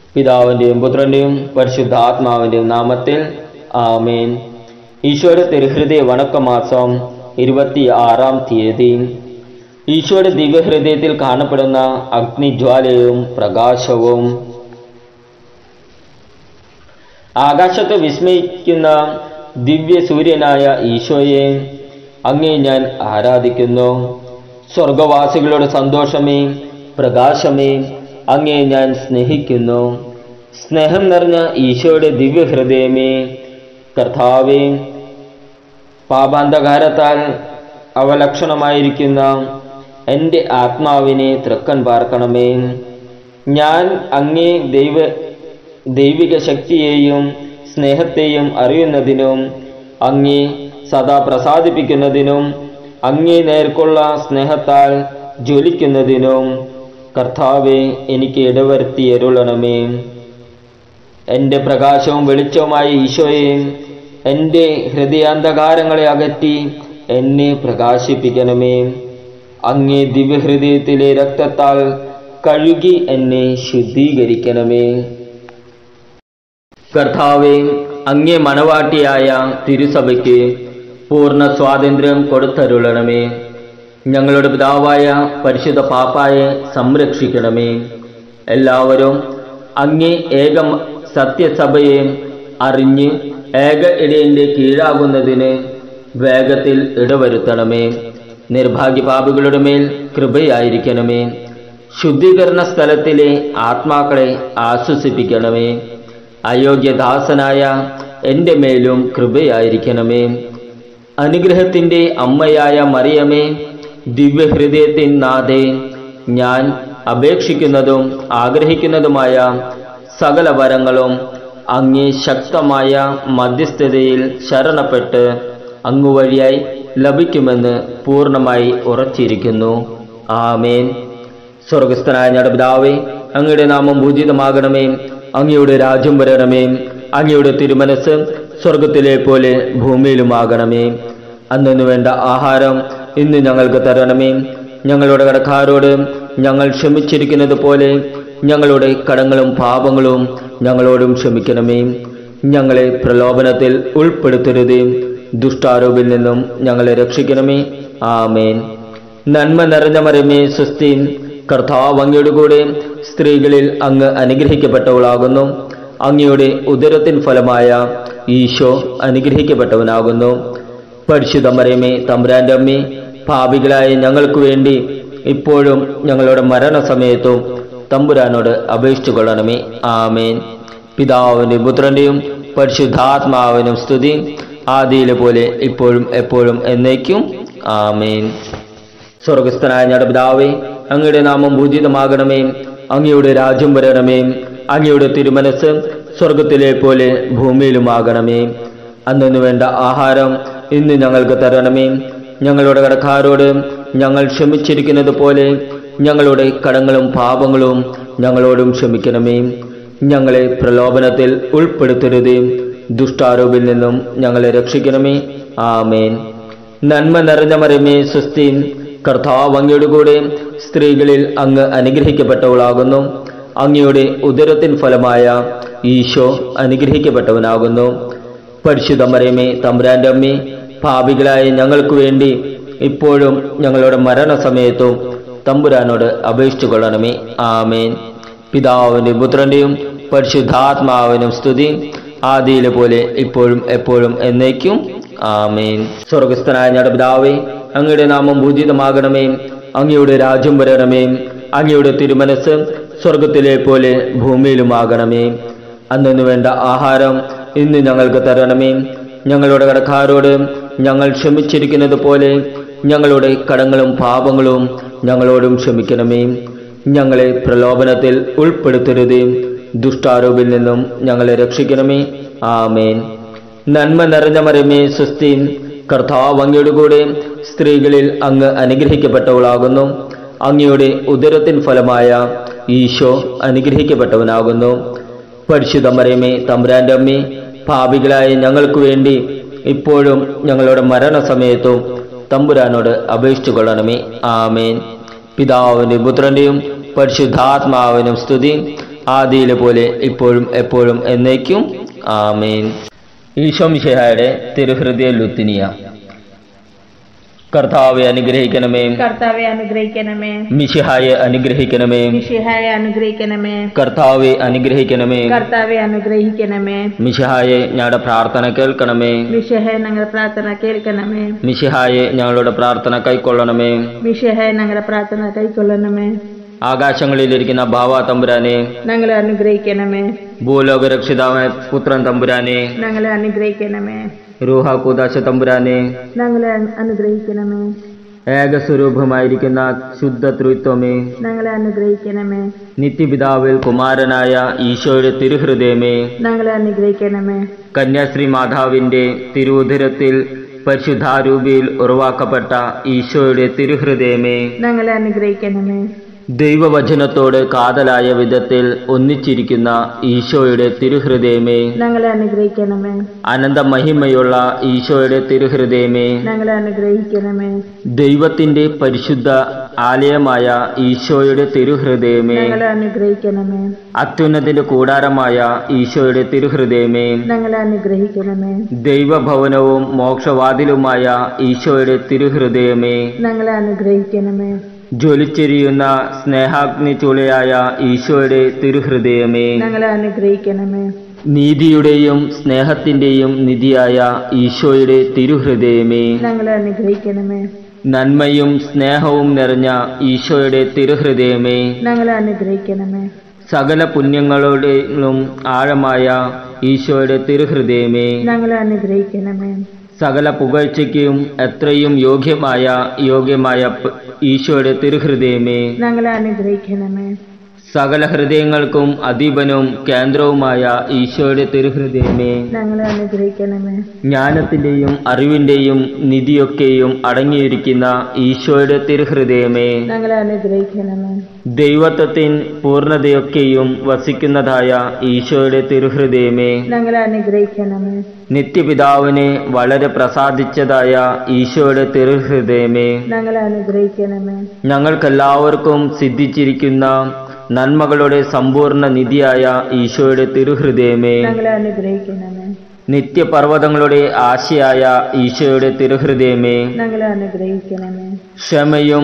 പിതാവിൻ്റെയും പുത്രൻ്റെയും പരിശുദ്ധാത്മാവിൻ്റെയും നാമത്തിൽ ആമേൻ ഈശോയുടെ തിരുഹൃദയ വണക്കമാസം ഇരുപത്തി ആറാം തീയതി ഈശോയുടെ ദിവ്യഹൃദയത്തിൽ കാണപ്പെടുന്ന അഗ്നിജ്വാലയും പ്രകാശവും ആകാശത്തെ വിസ്മയിക്കുന്ന ദിവ്യ സൂര്യനായ ഈശോയെ അങ്ങേ ഞാൻ ആരാധിക്കുന്നു സ്വർഗവാസികളുടെ സന്തോഷമേ പ്രകാശമേ അങ്ങേ ഞാൻ സ്നേഹിക്കുന്നു സ്നേഹം നിറഞ്ഞ ഈശോയുടെ ദിവ്യഹൃദയമേ കർത്താവേ പാപാന്തകാരത്താൽ അവലക്ഷണമായിരിക്കുന്ന എൻ്റെ ആത്മാവിനെ തൃക്കൻ പാർക്കണമേ ഞാൻ അങ്ങേ ദൈവ ദൈവിക ശക്തിയെയും സ്നേഹത്തെയും അറിയുന്നതിനും അങ്ങേ സദാ പ്രസാദിപ്പിക്കുന്നതിനും അങ്ങേ നേർക്കുള്ള സ്നേഹത്താൽ ജ്വലിക്കുന്നതിനും കർത്താവെ എനിക്ക് ഇടവരുത്തി അരുളണമേ എൻ്റെ പ്രകാശവും വെളിച്ചവുമായ ഈശോയെ എൻ്റെ ഹൃദയാന്ധകാരങ്ങളെ അകറ്റി എന്നെ പ്രകാശിപ്പിക്കണമേ അങ്ങേ ദിവ്യഹൃദയത്തിലെ രക്തത്താൽ കഴുകി എന്നെ ശുദ്ധീകരിക്കണമേ കർത്താവെ അങ്ങേ മണവാട്ടിയായ തിരുസഭയ്ക്ക് പൂർണ്ണ സ്വാതന്ത്ര്യം കൊടുത്തരുളണമേ ഞങ്ങളുടെ പിതാവായ പരിശുദ്ധ പാപ്പായെ സംരക്ഷിക്കണമേ എല്ലാവരും അങ്ങേ ഏക സത്യസഭയെ അറിഞ്ഞ് ഏക ഇടയന്റെ കീഴാകുന്നതിന് വേഗത്തിൽ ഇടവരുത്തണമേ നിർഭാഗ്യ പാപികളുടെ മേൽ കൃപയായിരിക്കണമേ ശുദ്ധീകരണ സ്ഥലത്തിലെ ആത്മാക്കളെ ആശ്വസിപ്പിക്കണമേ അയോഗ്യദാസനായ എൻ്റെ മേലും കൃപയായിരിക്കണമേ അനുഗ്രഹത്തിൻ്റെ അമ്മയായ മറിയമേ ദിവ്യഹൃദയത്തിൻ നാഥേ ഞാൻ അപേക്ഷിക്കുന്നതും ആഗ്രഹിക്കുന്നതുമായ സകല വരങ്ങളും അങ്ങേ ശക്തമായ മധ്യസ്ഥതയിൽ ശരണപ്പെട്ട് അങ്ങു വഴിയായി ലഭിക്കുമെന്ന് പൂർണ്ണമായി ഉറച്ചിരിക്കുന്നു ആമേൻ സ്വർഗസ്ഥനായ ഞങ്ങളുടെ പിതാവേ അങ്ങയുടെ നാമം ഭൂജിതമാകണമേ അങ്ങയുടെ രാജ്യം വരണമേ അങ്ങയുടെ തിരുമനസ് സ്വർഗത്തിലെ പോലെ ഭൂമിയിലുമാകണമേ അന്നു വേണ്ട ആഹാരം ഇന്ന് ഞങ്ങൾക്ക് തരണമേ ഞങ്ങളുടെ കടക്കാരോട് ഞങ്ങൾ ക്ഷമിച്ചിരിക്കുന്നത് പോലെ ഞങ്ങളുടെ കടങ്ങളും പാപങ്ങളും ഞങ്ങളോടും ക്ഷമിക്കണമേ ഞങ്ങളെ പ്രലോഭനത്തിൽ ഉൾപ്പെടുത്തരുതേ ദുഷ്ടാരോപിൽ നിന്നും ഞങ്ങളെ രക്ഷിക്കണമേ ആമേൻ നന്മ നിറഞ്ഞ മരമേ സ്വസ്തി കർത്താവ് അങ്ങയുടെ കൂടെ സ്ത്രീകളിൽ അങ്ങ് അനുഗ്രഹിക്കപ്പെട്ടവളാകുന്നു അങ്ങയുടെ ഉദരത്തിൻ ഫലമായ ഈശോ അനുഗ്രഹിക്കപ്പെട്ടവനാകുന്നു പരിശുദ്ധ മരമേ തമ്പുരാൻ്റെ അമ്മേ പാപികളായ ഞങ്ങൾക്ക് വേണ്ടി ഇപ്പോഴും ഞങ്ങളുടെ മരണസമയത്തും തമ്പുരാനോട് അപേക്ഷിച്ചു കൊള്ളണമേ ആമേൻ പിതാവിൻ്റെ പുത്രൻ്റെയും പരിശുദ്ധാത്മാവിനും സ്തുതി ആദിയിലെ പോലെ ഇപ്പോഴും എപ്പോഴും എന്നേക്കും ആമേൻ സ്വർഗസ്ഥനായ ഞങ്ങളുടെ പിതാവേ അങ്ങയുടെ നാമം ഭൂജിതമാകണമേ അങ്ങയുടെ രാജ്യം വരണമേ അങ്ങയുടെ തിരുമനസ് സ്വർഗത്തിലെ പോലെ ഭൂമിയിലുമാകണമേ അന്നു വേണ്ട ആഹാരം ഇന്ന് ഞങ്ങൾക്ക് തരണമേ ഞങ്ങളുടെ കടക്കാരോട് ഞങ്ങൾ ക്ഷമിച്ചിരിക്കുന്നത് പോലെ ഞങ്ങളുടെ കടങ്ങളും പാപങ്ങളും ഞങ്ങളോടും ക്ഷമിക്കണമേ ഞങ്ങളെ പ്രലോഭനത്തിൽ ഉൾപ്പെടുത്തരുതേ ദുഷ്ടാരോപിൽ നിന്നും ഞങ്ങളെ രക്ഷിക്കണമേ ആമേൻ നന്മ നിറഞ്ഞ മരമേ സ്വസ്തി കർത്താവ് അങ്ങയുടെ കൂടെ സ്ത്രീകളിൽ അങ്ങ് അനുഗ്രഹിക്കപ്പെട്ടവളാകുന്നു അങ്ങയുടെ ഉദരത്തിൻ ഫലമായ ഈശോ അനുഗ്രഹിക്കപ്പെട്ടവനാകുന്നു പരിശുദ്ധ മരമേ തമ്പുരാൻ്റെ അമ്മേ പാപികളായ ഞങ്ങൾക്ക് വേണ്ടി ഇപ്പോഴും ഞങ്ങളുടെ മരണസമയത്തും തമ്പുരാനോട് അപേക്ഷിച്ചു കൊള്ളണമേ ആമേൻ പിതാവിൻ്റെ പുത്രൻ്റെയും പരിശുദ്ധാത്മാവിനും സ്തുതി ആദിയിലെ പോലെ ഇപ്പോഴും എപ്പോഴും എന്നേക്കും ആമേൻ സ്വർഗസ്ഥനായ ഞങ്ങളുടെ പിതാവേ അങ്ങയുടെ നാമം ഭൂജിതമാകണമേ അങ്ങയുടെ രാജ്യം വരണമേ അങ്ങയുടെ തിരുമനസ് സ്വർഗത്തിലെ പോലെ ഭൂമിയിലുമാകണമേ അന്നു വേണ്ട ആഹാരം ഇന്ന് ഞങ്ങൾക്ക് തരണമേ ഞങ്ങളുടെ കടക്കാരോട് ഞങ്ങൾ ക്ഷമിച്ചിരിക്കുന്നത് പോലെ ഞങ്ങളുടെ കടങ്ങളും പാപങ്ങളും ഞങ്ങളോടും ക്ഷമിക്കണമേ ഞങ്ങളെ പ്രലോഭനത്തിൽ ഉൾപ്പെടുത്തരുതേ ദുഷ്ടാരോപിൽ നിന്നും ഞങ്ങളെ രക്ഷിക്കണമേ ആമേൻ നന്മ നിറഞ്ഞ മരമേ സ്വസ്തി കർത്താവ് അങ്ങയുടെ കൂടെ സ്ത്രീകളിൽ അങ്ങ് അനുഗ്രഹിക്കപ്പെട്ടവളാകുന്നു അങ്ങയുടെ ഉദരത്തിൻ ഫലമായ ഈശോ അനുഗ്രഹിക്കപ്പെട്ടവനാകുന്നു പരിശുദ്ധ മരമേ തമ്പുരാൻ്റെ അമ്മേ പാപികളായ ഞങ്ങൾക്ക് വേണ്ടി ഇപ്പോഴും ഞങ്ങളുടെ മരണസമയത്തും തമ്പുരാനോട് അപേക്ഷിച്ചു കൊള്ളണമേ ആമേൻ പിതാവിൻ്റെ പുത്രൻ്റെയും പരിശുദ്ധാത്മാവിനും സ്തുതി ആദിയിലെ പോലെ ഇപ്പോഴും എപ്പോഴും എന്നേക്കും ആമേൻ ഈശോ മിശിഹായുടെ തിരുഹൃദയ ലുത്തിനിയ കർത്താവെ അനുഗ്രഹിക്കണമേ കർത്താവെ അനുഗ്രഹിക്കണമേ മിശിഹായെ അനുഗ്രഹിക്കണമേ മിഷിഹായെ അനുഗ്രഹിക്കണമേ കർത്താവെ അനുഗ്രഹിക്കണമേ കർത്താവെ അനുഗ്രഹിക്കണമേ മിശിഹായെ ഞങ്ങളുടെ പ്രാർത്ഥന കേൾക്കണമേ മിഷഹെ ഞങ്ങളുടെ പ്രാർത്ഥന കേൾക്കണമേ മിശിഹായെ ഞങ്ങളുടെ പ്രാർത്ഥന കൈക്കൊള്ളണമേ മിഷഹെ ഞങ്ങളുടെ പ്രാർത്ഥന കൈക്കൊള്ളണമേ ആകാശങ്ങളിലിരിക്കുന്ന ഭാവ തമ്പുരാനെ ഞങ്ങളെ അനുഗ്രഹിക്കണമേ ഭൂലോക രക്ഷിതാവായ പുത്രൻ തമ്പുരാനെ ഞങ്ങളെ അനുഗ്രഹിക്കണമേ രൂഹ കൂദാശ തമ്പുരാനെ ഞങ്ങളെ അനുഗ്രഹിക്കണമേ ഏകസ്വരൂപമായിരിക്കുന്ന ശുദ്ധ ത്രിത്വമേ ഞങ്ങളെ അനുഗ്രഹിക്കണമേ നിത്യപിതാവിൽ കുമാരനായ ഈശോയുടെ തിരുഹൃദയമേ ഞങ്ങളെ അനുഗ്രഹിക്കണമേ കന്യാശ്രീ മാതാവിന്റെ തിരുവുദരത്തിൽ പരിശുദ്ധാരൂപിയിൽ ഉറവാക്കപ്പെട്ട ഈശോയുടെ തിരുഹൃദയമേ ഞങ്ങളെ അനുഗ്രഹിക്കണമേ ദൈവവചനത്തോട് കാതലായ വിധത്തിൽ ഒന്നിച്ചിരിക്കുന്ന ഈശോയുടെ തിരുഹൃദയമേ ഞങ്ങളെ അനുഗ്രഹിക്കണമേ അനന്ത മഹിമയുള്ള ഈശോയുടെ തിരുഹൃദയമേ ഞങ്ങളെ അനുഗ്രഹിക്കണമേ ദൈവത്തിന്റെ പരിശുദ്ധ ആലയമായ ഈശോയുടെ തിരുഹൃദയമേ ഞങ്ങളെ അനുഗ്രഹിക്കണമേ അത്യുന്നതിന്റെ കൂടാരമായ ഈശോയുടെ തിരുഹൃദയമേ ഞങ്ങളെ അനുഗ്രഹിക്കണമേ ദൈവഭവനവും മോക്ഷവാതിലുമായ ഈശോയുടെ തിരുഹൃദയമേ ഞങ്ങളെ അനുഗ്രഹിക്കണമേ ജ്വലിച്ചെരിയുന്ന സ്നേഹാഗ്നി ചുളയായ ഈശോയുടെ തിരുഹൃദയമേ ഞങ്ങളെ അനുഗ്രഹിക്കണമേ നീതിയുടെയും സ്നേഹത്തിന്റെയും നിധിയായ ഈശോയുടെ തിരുഹൃദയമേ ഞങ്ങളെ അനുഗ്രഹിക്കണമേ നന്മയും സ്നേഹവും നിറഞ്ഞ ഈശോയുടെ തിരുഹൃദയമേ ഞങ്ങളെ അനുഗ്രഹിക്കണമേ സകല പുണ്യങ്ങളുടെയും ആഴമായ ഈശോയുടെ തിരുഹൃദയമേ ഞങ്ങളെ അനുഗ്രഹിക്കണമേ സകല പുകഴ്ചയ്ക്കും എത്രയും യോഗ്യമായ യോഗ്യമായ പ- ഈശോയുടെ തിരുഹൃദയമേ ഞങ്ങളെ അനുഗ്രഹിക്കണമേ സകല ഹൃദയങ്ങൾക്കും അധീപനും കേന്ദ്രവുമായ ഈശോയുടെ തിരുഹൃദയമേ ഞങ്ങളെ അനുഗ്രഹിക്കണമേ ജ്ഞാനത്തിന്റെയും അറിവിന്റെയും നിധിയൊക്കെയും അടങ്ങിയിരിക്കുന്ന ഈശോയുടെ തിരുഹൃദയമേ ഞങ്ങളെ അനുഗ്രഹിക്കണമേ ദൈവത്വത്തിൻ പൂർണ്ണതയൊക്കെയും വസിക്കുന്നതായ ഈശോയുടെ തിരുഹൃദയമേ ഞങ്ങളെ അനുഗ്രഹിക്കണമേ നിത്യപിതാവിനെ വളരെ പ്രസാദിച്ചതായ ഈശോയുടെ തിരുഹൃദയമേ ഞങ്ങളെ അനുഗ്രഹിക്കണമേ ഞങ്ങൾക്കെല്ലാവർക്കും സിദ്ധിച്ചിരിക്കുന്ന നന്മകളുടെ സമ്പൂർണ്ണ നിധിയായ ഈശോയുടെ തിരുഹൃദയമേ ഞങ്ങളെ അനുഗ്രഹിക്കണമേ നിത്യപർവ്വതങ്ങളുടെ ആശയായ ഈശോയുടെ തിരുഹൃദയമേ ഞങ്ങളെ അനുഗ്രഹിക്കണമേ ക്ഷമയും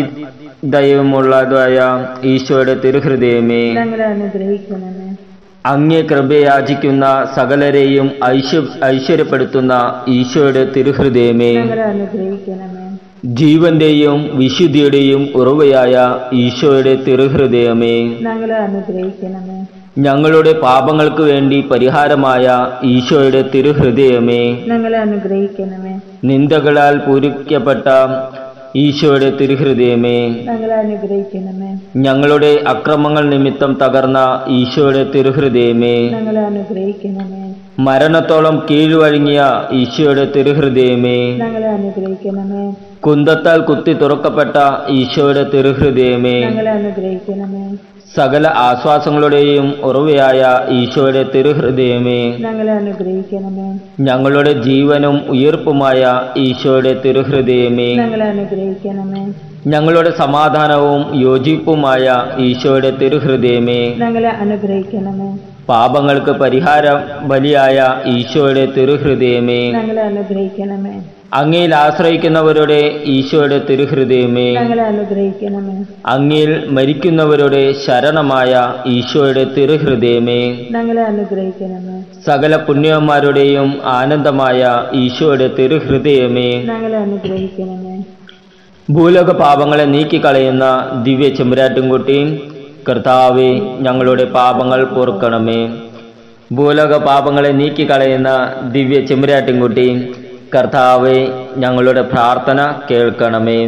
അതിദയവുമുള്ളതായ ഈശോയുടെ തിരുഹൃദയമേ ഞങ്ങളെ അനുഗ്രഹിക്കണമേ അങ്ങേ കൃപയാചിക്കുന്ന സകലരെയും ഐശ്വ ഐശ്വര്യപ്പെടുത്തുന്ന ഈശോയുടെ തിരുഹൃദയമേ ഞങ്ങളെ അനുഗ്രഹിക്കണമേ ജീവന്റെയും വിശുദ്ധിയുടെയും ഉറവയായ ഈശോയുടെ തിരുഹൃദയമേ ഞങ്ങളെ അനുഗ്രഹിക്കണമേ ഞങ്ങളുടെ പാപങ്ങൾക്ക് വേണ്ടി പരിഹാരമായ ഈശോയുടെ തിരുഹൃദയമേ ഞങ്ങളെ അനുഗ്രഹിക്കണമേ നിന്ദകളാൽ പൂരിക്കപ്പെട്ട ഈശോയുടെ തിരുഹൃദയമേ ഞങ്ങളെ അനുഗ്രഹിക്കണമേ ഞങ്ങളുടെ അക്രമങ്ങൾ നിമിത്തം തകർന്ന ഈശോയുടെ തിരുഹൃദയമേ ഞങ്ങളെ അനുഗ്രഹിക്കണമേ മരണത്തോളം കീഴ്വഴങ്ങിയ ഈശോയുടെ തിരുഹൃദയമേ ഞങ്ങളെ അനുഗ്രഹിക്കണമേ കുന്തത്താൽ കുത്തി തുറക്കപ്പെട്ട ഈശോയുടെ തിരുഹൃദയമേ ഞങ്ങളെ അനുഗ്രഹിക്കണമേ സകല ആശ്വാസങ്ങളുടെയും ഉറവയായ ഈശോയുടെ തിരുഹൃദയമേ ഞങ്ങളെ അനുഗ്രഹിക്കണമേ ഞങ്ങളുടെ ജീവനും ഉയർപ്പുമായ ഈശോയുടെ തിരുഹൃദയമേ ഞങ്ങളെ അനുഗ്രഹിക്കണമേ ഞങ്ങളുടെ സമാധാനവും യോജിപ്പുമായ ഈശോയുടെ തിരുഹൃദയമേ ഞങ്ങളെ അനുഗ്രഹിക്കണമേ പാപങ്ങൾക്ക് പരിഹാര ബലിയായ ഈശോയുടെ തിരുഹൃദയമേ ഞങ്ങളെ അനുഗ്രഹിക്കണമേ അങ്ങയിൽ ആശ്രയിക്കുന്നവരുടെ ഈശോയുടെ തിരുഹൃദയമേ ഞങ്ങളെ അനുഗ്രഹിക്കണമേ അങ്ങയിൽ മരിക്കുന്നവരുടെ ശരണമായ ഈശോയുടെ തിരുഹൃദയമേ ഞങ്ങളെ അനുഗ്രഹിക്കണമേ സകല പുണ്യന്മാരുടെയും ആനന്ദമായ ഈശോയുടെ തിരുഹൃദയമേ ഞങ്ങളെ അനുഗ്രഹിക്കണമേ ഭൂലോക പാപങ്ങളെ നീക്കിക്കളയുന്ന ദിവ്യ ചെമ്പുരാട്ടുംകുട്ടി കർത്താവെ ഞങ്ങളുടെ പാപങ്ങൾ പൊറുക്കണമേ ഭൂലോക പാപങ്ങളെ നീക്കിക്കളയുന്ന ദിവ്യ ചെമ്പുരാട്ടുംകുട്ടി കർത്താവെ ഞങ്ങളുടെ പ്രാർത്ഥന കേൾക്കണമേ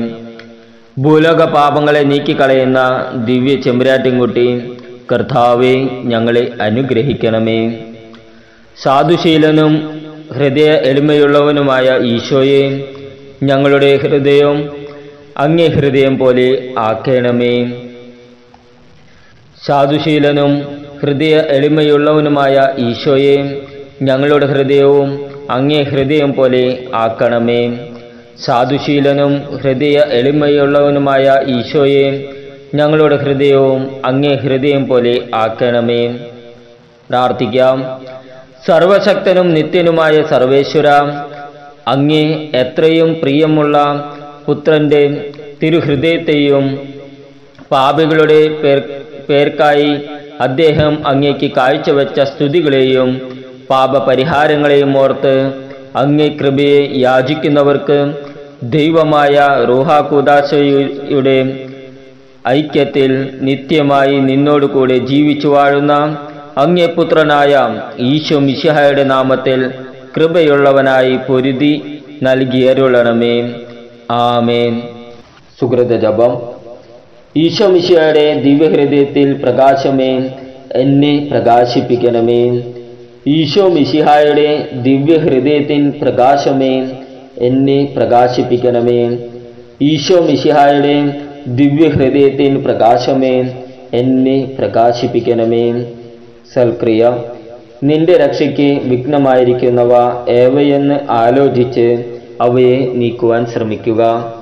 ഭൂലോക പാപങ്ങളെ നീക്കിക്കളയുന്ന ദിവ്യ ചെമ്പുരാട്ടിൻകുട്ടി കർത്താവെ ഞങ്ങളെ അനുഗ്രഹിക്കണമേ സാധുശീലനും ഹൃദയ എളിമയുള്ളവനുമായ ഈശോയെ ഞങ്ങളുടെ ഹൃദയം അങ്ങേ ഹൃദയം പോലെ ആക്കണമേ സാധുശീലനും ഹൃദയ എളിമയുള്ളവനുമായ ഈശോയെ ഞങ്ങളുടെ ഹൃദയവും അങ്ങേ ഹൃദയം പോലെ ആക്കണമേ സാധുശീലനും ഹൃദയ എളിമയുള്ളവനുമായ ഈശോയെ ഞങ്ങളുടെ ഹൃദയവും അങ്ങേ ഹൃദയം പോലെ ആക്കണമേ പ്രാർത്ഥിക്കാം സർവശക്തനും നിത്യനുമായ സർവേശ്വര അങ്ങേ എത്രയും പ്രിയമുള്ള പുത്രന്റെ തിരുഹൃദയത്തെയും പാപികളുടെ പേർ പേർക്കായി അദ്ദേഹം അങ്ങേക്ക് കാഴ്ചവെച്ച സ്തുതികളെയും പാപപരിഹാരങ്ങളെയും ഓർത്ത് അങ്ങേ കൃപയെ യാചിക്കുന്നവർക്ക് ദൈവമായ റൂഹാകുദാശയുടെ ഐക്യത്തിൽ നിത്യമായി നിന്നോടുകൂടെ ജീവിച്ചു വാഴുന്ന അങ്ങേ പുത്രനായ ഈശോ മിശിഹായുടെ നാമത്തിൽ കൃപയുള്ളവനായി പൊരുതി നൽകിയരുളണമേ ആമേൻ സുഹൃത ജപം ഈശോ മിശിഹായുടെ ദിവ്യഹൃദയത്തിൽ പ്രകാശമേ എന്നെ പ്രകാശിപ്പിക്കണമേ ഈശോ മിശിഹായുടെ ദിവ്യഹൃദയത്തിൻ പ്രകാശമേ എന്നെ പ്രകാശിപ്പിക്കണമേ ഈശോ മിശിഹായുടെ ദിവ്യഹൃദയത്തിൻ പ്രകാശമേ എന്നെ പ്രകാശിപ്പിക്കണമേ സൽക്രിയ നിന്റെ രക്ഷയ്ക്ക് വിഘ്നമായിരിക്കുന്നവ ഏവയെന്ന് ആലോചിച്ച് അവയെ നീക്കുവാൻ ശ്രമിക്കുക